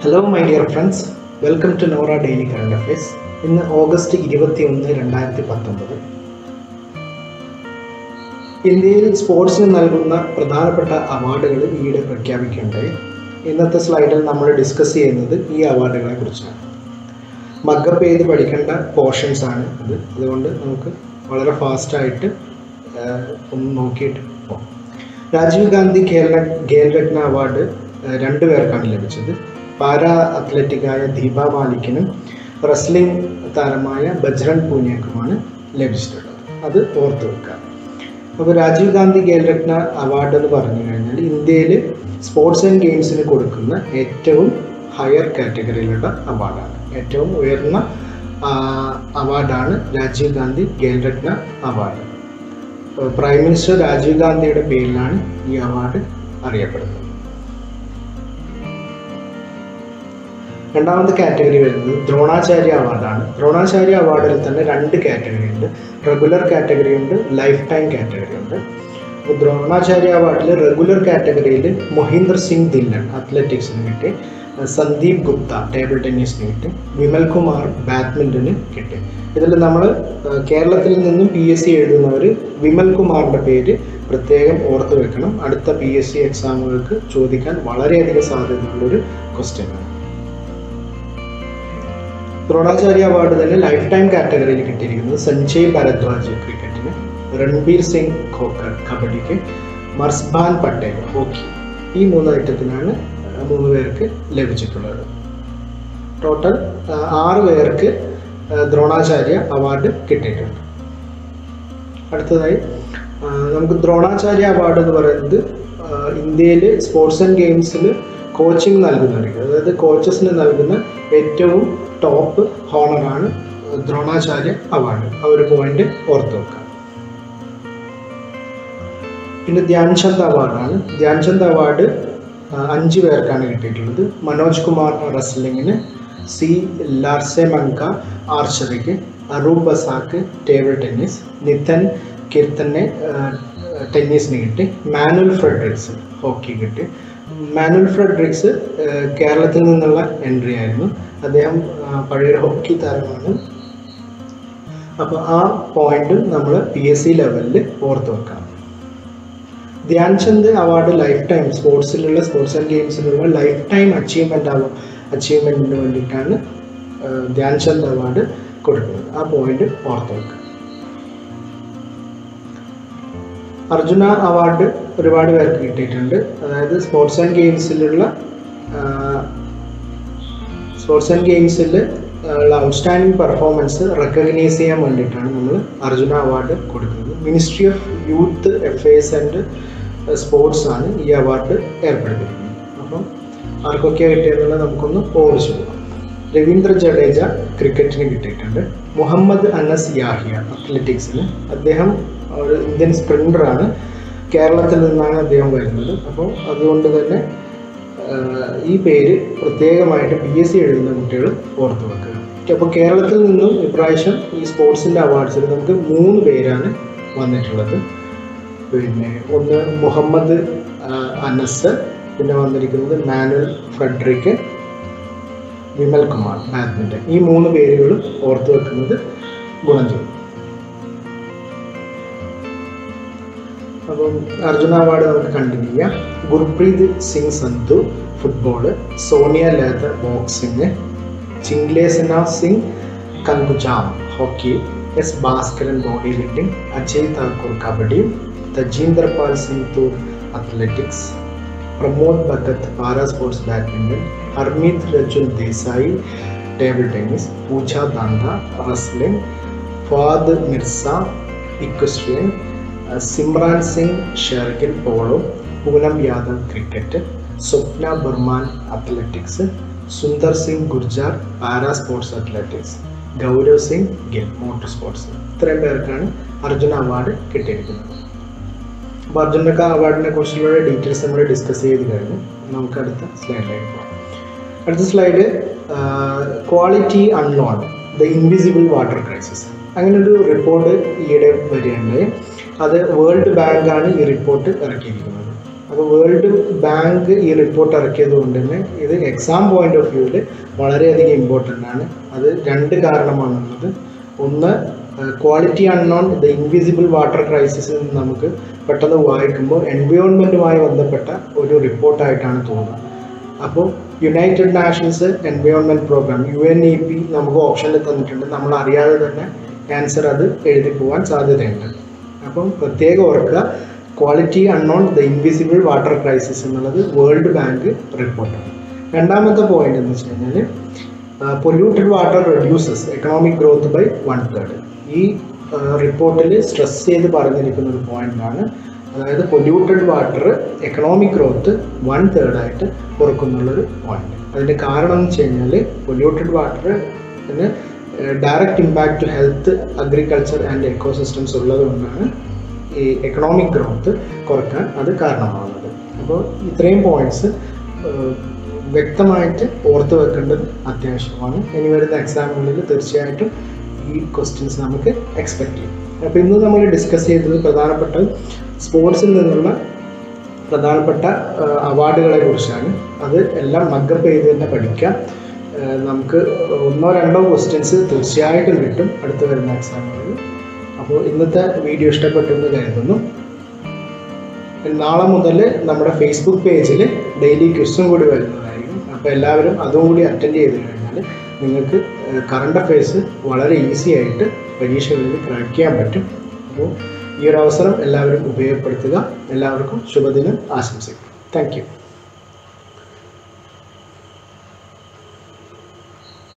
hello my dear friends welcome to Nora daily current affairs ഇന്ന് August ഇരുപത്തി ഒന്ന് രണ്ടായിരത്തി പത്തൊമ്പത് ഇന്ത്യയിൽ സ്പോർട്സിന് നൽകുന്ന പ്രധാനപ്പെട്ട അവാർഡുകൾ ഈയിടെ പ്രഖ്യാപിക്കുകയുണ്ടായി ഇന്നത്തെ സ്ലൈഡിൽ നമ്മൾ ഡിസ്കസ് ചെയ്യുന്നത് ഈ അവാർഡുകളെ കുറിച്ചാണ് മഗ്ഗപ്പ് ചെയ്ത് പഠിക്കേണ്ട പോർഷൻസ് ആണ് ഇത് അതുകൊണ്ട് നമുക്ക് വളരെ ഫാസ്റ്റായിട്ട് ഒന്ന് നോക്കിയിട്ട് പോകാം രാജീവ് ഗാന്ധി ഖേൽ ഖേൽരത്ന അവാർഡ് ഏഹ്, രണ്ടു പേർക്കാണ് ലഭിച്ചത് പാരാ അത്ലറ്റിക്കായ ദീപ മാലിക്കിനും റെസ്ലിംഗ് താരമായ ബജ്രംഗ് പൂനിയക്കുമാണ് ലഭിച്ചിട്ടുള്ളത് അത് ഓർത്ത് വെക്കുക അപ്പോൾ രാജീവ് ഗാന്ധി ഖേൽരത്ന അവാർഡ് എന്ന് പറഞ്ഞു കഴിഞ്ഞാൽ ഇന്ത്യയിൽ സ്പോർട്സ് ആൻഡ് ഗെയിംസിന് കൊടുക്കുന്ന ഏറ്റവും ഹയർ കാറ്റഗറിയിലുള്ള അവാർഡാണ് ഏറ്റവും ഉയർന്ന ആ, അവാർഡാണ് Rajeev Gandhi Khel Ratna award prime minister Rajeev ഗാന്ധിയുടെ പേരിലാണ് ഈ അവാർഡ് അറിയപ്പെടുന്നത് രണ്ടാമത്തെ കാറ്റഗറി വരുന്നത് ദ്രോണാചാര്യ അവാർഡാണ് ദ്രോണാചാര്യ അവാർഡിൽ തന്നെ രണ്ട് കാറ്റഗറി ഉണ്ട് റെഗുലർ കാറ്റഗറി ഉണ്ട് ലൈഫ് ടൈം കാറ്റഗറി ഉണ്ട് അപ്പോൾ ദ്രോണാചാര്യ അവാർഡിൽ റെഗുലർ കാറ്റഗറിയിൽ മൊഹീന്ദർ സിംഗ് ദില്ലൺ അത്ലറ്റിക്സിന് കിട്ടി സന്ദീപ് ഗുപ്ത ടേബിൾ ടെന്നീസിന് കിട്ടി വിമൽ കുമാർ ബാഡ്മിൻ്റന് കിട്ടി ഇതിൽ നമ്മൾ കേരളത്തിൽ നിന്നും പി എസ് സി എഴുതുന്നവർ വിമൽ കുമാറിൻ്റെ പേര് പ്രത്യേകം ഓർത്ത് വെക്കണം അടുത്ത പി എസ് സി എക്സാമുകൾക്ക് ചോദിക്കാൻ വളരെയധികം സാധ്യതയുള്ളൊരു ക്വസ്റ്റ്യനാണ് ദ്രോണാചാര്യ അവാർഡ് തന്നെ ലൈഫ് ടൈം കാറ്റഗറിയിൽ കിട്ടിയിരിക്കുന്നത് സഞ്ജയ് ഭരദ്വാജ് ക്രിക്കറ്റിന് രൺബീർ സിംഗ് ഖോക്കർ കബഡിക്ക് മർസ്ബാൻ പട്ടേൽ ഹോക്കി ഈ മൂന്ന് ഐറ്റത്തിനാണ് ആ, മൂന്ന് പേർക്ക് ലഭിച്ചിട്ടുള്ളത് ടോട്ടൽ ആ, ആറ് പേർക്ക് ആ, ദ്രോണാചാര്യ അവാർഡ് കിട്ടിയിട്ടുണ്ട് അടുത്തതായി ആ, നമുക്ക് ദ്രോണാചാര്യ അവാർഡ് എന്ന് പറയുന്നത് ഇന്ത്യയിൽ സ്പോർട്സ് ആൻഡ് ഗെയിംസിൽ കോച്ചിങ് നൽകുന്നവർക്ക് അതായത് കോച്ചസിന് നൽകുന്ന ഏറ്റവും ടോപ്പ് ഹോണറാണ് ദ്രോണാചാര്യ അവാർഡ് ആ ഒരു പോയിന്റ് ഓർത്ത് വെക്കാം പിന്നെ ധ്യാൻചന്ദ് അവാർഡാണ് ധ്യാൻചന്ദ് അവാർഡ് ആ, അഞ്ച് പേർക്കാണ് കിട്ടിയിട്ടുള്ളത് മനോജ് കുമാർ റെസ്ലിങ്ങിന് സി ലാർസെ മങ്ക ആർച്ചറിക്ക് അറൂപ് ബസാക്ക് ടേബിൾ ടെന്നീസ് നിതൻ കീർത്തനെ ടെന്നീസിന് കിട്ടി മാനുവൽ ഫ്രെഡറിക്സ് ഹോക്കി കിട്ടി മാനുവൽ ഫ്രെഡറിക്സ് ആ, കേരളത്തിൽ നിന്നുള്ള എൻട്രി ആയിരുന്നു അദ്ദേഹം ആ, പഴയൊരു ഹോക്കി താരമാണ് അപ്പോൾ ആ പോയിന്റ് നമ്മൾ പി എസ് സി ലെവലിൽ ഓർത്ത് വെക്കണം Dhyan Chand award life time സ്പോർട്സിലുള്ള sports and ഗെയിംസിലുള്ള life time achievement ആവും അച്ചീവ്മെൻറ്റിന് വേണ്ടിയിട്ടാണ് ആ, ധ്യാൻചന്ദ് അവാർഡ് കൊടുക്കുന്നത് ആ പോയിന്റ് ഓർത്ത് വെക്കുക അർജുന അവാർഡ് ഒരുപാട് പേർക്ക് കിട്ടിയിട്ടുണ്ട് അതായത് സ്പോർട്സ് ആൻഡ് ഗെയിംസിലുള്ള സ്പോർട്സ് ആൻഡ് ഗെയിംസിൽ ഉള്ള ഔട്ട്സ്റ്റാൻഡിംഗ് പെർഫോമൻസ് റെക്കഗ്നൈസ് ചെയ്യാൻ വേണ്ടിയിട്ടാണ് നമ്മൾ അർജുന അവാർഡ് കൊടുക്കുന്നത് ministry of youth affairs and sports ആണ് ഈ അവാർഡ് ഏർപ്പെടുത്തിയിരിക്കുന്നത് അപ്പം ആർക്കൊക്കെയാണ് കിട്ടിയതെന്നുള്ളത് നമുക്കൊന്ന് ഓർച്ചു പോകാം രവീന്ദ്ര ജഡേജ ക്രിക്കറ്റിന് കിട്ടിയിട്ടുണ്ട് മുഹമ്മദ് അനസ് യാഹിയ അത്ലറ്റിക്സിന് അദ്ദേഹം ഒരു ഇന്ത്യൻ സ്പ്രിൻ്ററാണ് കേരളത്തിൽ നിന്നാണ് അദ്ദേഹം വരുന്നത് അപ്പോൾ അതുകൊണ്ട് തന്നെ ആഹ്, ഈ പേര് പ്രത്യേകമായിട്ട് പി എസ് സി എഴുതുന്ന കുട്ടികൾ ഓർത്തു വെക്കുക അപ്പോൾ കേരളത്തിൽ നിന്നും ഇപ്രാവശ്യം ഈ സ്പോർട്സിൻ്റെ അവാർഡ്സിൽ നമുക്ക് മൂന്ന് പേരാണ് വന്നിട്ടുള്ളത് പിന്നെ ഒന്ന് മുഹമ്മദ് ആഹ്, അനസ് പിന്നെ വന്നിരിക്കുന്നത് മാനുവൽ ഫ്രെഡറിക്ക് വിമൽ കുമാർ ബാഡ്മിൻ്റൺ ഈ മൂന്ന് പേരുകളും ഓർത്തു വെക്കുന്നത് ഗുണം ചെയ്യും അപ്പം അർജുന അവാർഡ് നമുക്ക് കണ്ടിന്യൂ ചെയ്യാം Gurpreet Singh Sandhu football Sonia Lather boxing Chinglensana Singh Kangujam hockey S Bhaskaran body lifting Ajay Thakur kabaddi Tajinder Pal Singh Toor athletics Pramod Bhagat para sports badminton Harmeet Rajul Desai table tennis Pooja Dhanda wrestling Fouaad Mirza equestrian Simran Singh Shergill polo Poonam Yadav cricket Swapna Barman athletics Sundar Singh Gurjar para sports athletics Gaurav Singh Gill motor sports ഇത്രയും പേർക്കാണ് അർജുന അവാർഡ് കിട്ടിയിരിക്കുന്നത് അപ്പോൾ അർജുന അവാർഡിനെ കുറിച്ചുള്ള ഡീറ്റെയിൽസ് നമ്മൾ ഡിസ്കസ് ചെയ്ത് കഴിഞ്ഞു നമുക്ക് അടുത്ത സ്ലൈഡിലേക്ക് പോകാം അടുത്ത slide quality unknown the invisible water crisis അങ്ങനെ ഒരു റിപ്പോർട്ട് ഈയിടെ വരികയുണ്ടായി അത് വേൾഡ് ബാങ്കാണ് ഈ റിപ്പോർട്ട് ഇറക്കിയിരിക്കുന്നത് അപ്പോൾ വേൾഡ് ബാങ്ക് ഈ റിപ്പോർട്ട് ഇറക്കിയത് കൊണ്ട് തന്നെ ഇത് എക്സാം പോയിന്റ് ഓഫ് വ്യൂവിൽ വളരെയധികം ഇമ്പോർട്ടൻ്റ് ആണ് അത് രണ്ട് കാരണമാണുള്ളത് ഒന്ന് quality unknown the invisible water crisis നമുക്ക് പെട്ടെന്ന് വായിക്കുമ്പോൾ എൻവയോൺമെൻറ്റുമായി ബന്ധപ്പെട്ട ഒരു റിപ്പോർട്ടായിട്ടാണ് തോന്നുന്നത് അപ്പോൾ united nations environment programme U N E P നമുക്ക് ഓപ്ഷനിൽ തന്നിട്ടുണ്ട് നമ്മൾ അറിയാതെ തന്നെ ആൻസർ അത് എഴുതി പോകാൻ സാധ്യതയുണ്ട് അപ്പം പ്രത്യേകം ഓർക്കുക quality unknown the invisible water crisis എന്നുള്ളത് വേൾഡ് ബാങ്ക് റിപ്പോർട്ടാണ് രണ്ടാമത്തെ പോയിന്റ് എന്ന് വെച്ച് കഴിഞ്ഞാൽ polluted water reduces economic growth by one third ഈ റിപ്പോർട്ടിൽ സ്ട്രെസ് ചെയ്ത് പറഞ്ഞിരിക്കുന്ന ഒരു പോയിന്റാണ് അതായത് polluted water economic growth one third ആയിട്ട് കുറക്കുന്നുള്ളൊരു പോയിന്റ് അതിൻ്റെ കാരണം എന്ന് വെച്ച് കഴിഞ്ഞാൽ പൊല്യൂട്ടഡ് വാട്ടറിന് direct impact to health agriculture and ecosystems ഉള്ളത് കൊണ്ടാണ് ഈ എക്കണോമിക് ഗ്രോത്ത് കുറക്കാൻ അത് കാരണമാകുന്നത് അപ്പോൾ ഇത്രയും പോയിന്റ്സ് വ്യക്തമായിട്ട് ഓർത്ത് വെക്കേണ്ടത് അത്യാവശ്യമാണ് ഇനി വരുന്ന എക്സാമുകളിൽ തീർച്ചയായിട്ടും ഈ ക്വസ്റ്റ്യൻസ് നമുക്ക് എക്സ്പെക്ട് ചെയ്യും അപ്പോൾ ഇന്ന് നമ്മൾ ഡിസ്കസ് ചെയ്തത് പ്രധാനപ്പെട്ട സ്പോർട്സിൽ നിന്നുള്ള പ്രധാനപ്പെട്ട അവാർഡുകളെ കുറിച്ചാണ് അത് എല്ലാം മഗ്ഗപ്പ് ചെയ്ത് തന്നെ പഠിക്കാം ഏഹ് നമുക്ക് ഒന്നോ രണ്ടോ ക്വസ്റ്റ്യൻസ് തീർച്ചയായിട്ടും കിട്ടും അടുത്ത് വരുന്ന എക്സാമുകളിൽ അപ്പോൾ ഇന്നത്തെ വീഡിയോ ഇഷ്ടപ്പെട്ടു എന്ന് കരുതുന്നു നാളെ മുതൽ നമ്മുടെ ഫേസ്ബുക്ക് പേജിൽ ഡെയിലി ക്വസ്റ്റും കൂടി വരുന്നതായിരിക്കും അപ്പോൾ എല്ലാവരും അതും കൂടി അറ്റൻഡ് ചെയ്ത് കഴിഞ്ഞാൽ നിങ്ങൾക്ക് കറണ്ട് അഫയേഴ്സ് വളരെ ഈസി ആയിട്ട് പരീക്ഷകളിൽ ക്രാക്ക് ചെയ്യാൻ പറ്റും അപ്പോൾ ഈ ഒരു അവസരം എല്ലാവരും ഉപയോഗപ്പെടുത്തുക എല്ലാവർക്കും ശുഭദിനം ആശംസിക്കും താങ്ക് യു